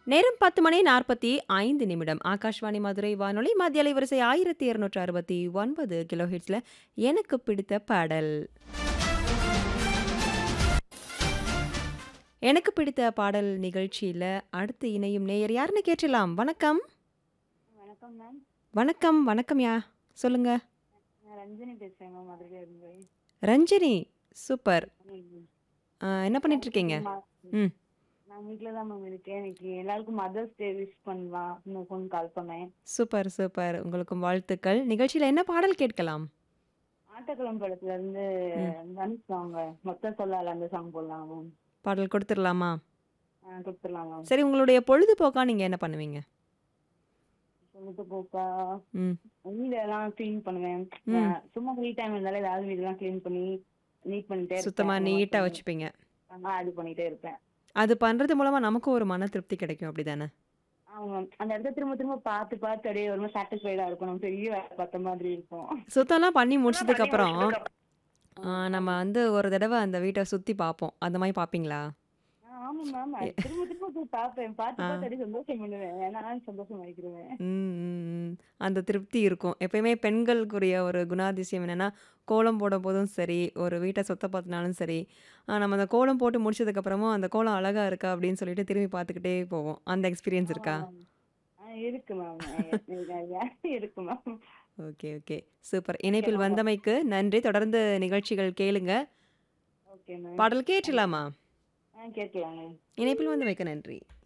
நேரம் 10 மணி 45 நிமிடம். ஆகாஷ்வாணி மதுரை வானொலி மத்திய அலைவரிசை 1269 கிலோஹெர்ட்ஸ்ல எனக்கு பிடித்த பாடல். எனக்கு பிடித்த பாடல் நிகழ்ச்சியில அடுத்து இணையும் நேயர் யாருன்னு கேட்கலாம். வணக்கம். வணக்கம் மேம். வணக்கம், வணக்கம் யா சொல்லுங்க. நான் ரஞ்சினி பேசுறேன் மேம் மதுரையில இருந்து. ரஞ்சினி. சூப்பர். ம். ஆ என்ன பண்ணிட்டு இருக்கீங்க? ம- ம். நான் வீட்ல தான் மேம் இருக்கேன். இன்னைக்கு எல்லாருக்கும் மதர்ஸ் டே விஷ் பண்ணலாம். இன்னும் ஃபோன் கால் பண்ணேன். Super, super. உங்களுக்கும் வாழ்த்துக்கள். நிகழ்ச்சியில என்ன பாடல் கேட்கலாம்? ஆட்டக்குளம் படத்துல இருந்து ம். தனுஷ் சாங் மொத்த சொல்லால அந்த சாங் போடலாம் மேம். பாடல் கொடுத்துடலாமா? ஆ, கொடுத்துடலாம் மேம். சரி உங்களுடைய பொழுதுபோக்கா நீங்க என்ன பண்ணுவீங்க? சொல்லிட்டு போக்கா ம். வீடெல்லாம் க்ளீன் பண்ணுவேன். ம். நான் சும்மா ஃப்ரீ டைம் இருந்தாலே ஏதாவது வீடெல்லாம் க்ளீன் பண்ணி நீட் பண்ணிட்டே சுத்தமா இருப்பேன். நீட்டா வச்சுப்பீங்க. ஆமா, அது பண்ணிட்டே இருப்பேன். அது பண்றது மூலமா நமக்கும் ஒரு மன திருப்தி கிடைக்கும் அப்படிதானே? ஆமா மேம். அந்த இடத்த திரும்ப திரும்ப பார்த்து பார்த்து அப்படியே ஒரு மாதிரி சாட்டிஸ்ஃபைடா இருக்கும். நம்ம பெரிய வேலை பார்த்த மாதிரி இருக்கும். சுத்தம்லாம் பண்ணி முடிச்சதுக்கு அப்புறம் ஆ, நம்ம வந்து ஒரு தடவை அந்த வீட்டை சுத்தி பார்ப்போம். அந்த மாதிரி பார்ப்பீங்களா? ஆ, ஆமா மேம். அது திரும்ப திரும்ப போய் பார்ப்பேன். பார்த்து ஆ. பார்த்து அப்படியே சந்தோஷம் பண்ணுவேன். நானும் சந்தோஷம் ஆயிக்கிருவேன். ம், ம், ம். அந்த திருப்தி இருக்கும். எப்பயுமே பெண்களுக்குரிய ஒரு குணாதிசயம் என்னன்னா, கோலம் போடும்போதும் சரி, ஒரு வீட்டை சுத்தப்படுத்தினாலும் சரி, ஆ, நம்ம அந்த கோலம் போட்டு முடிச்சதுக்கு அப்புறமும் அந்த கோலம் அழகா இருக்கா அப்படின்னு சொல்லிட்டு திரும்பி பார்த்துக்கிட்டே போவோம். அந்த எக்ஸ்பீரியன்ஸ் ஆமா இருக்கா? மேம். ஆ, இருக்கு மேம். இருக்கு மேம். Okay, okay. சூப்பர். இணைப்பில் ஓகே மேம். வந்தமைக்கு நன்றி. தொடர்ந்து நிகழ்ச்சிகள் கேளுங்க. Okay ma'am. பாடல் கேட்கலாமா? ஆ, கேட்கலாம் மேம். இணைப்பில் வந்தமைக்கு நன்றி.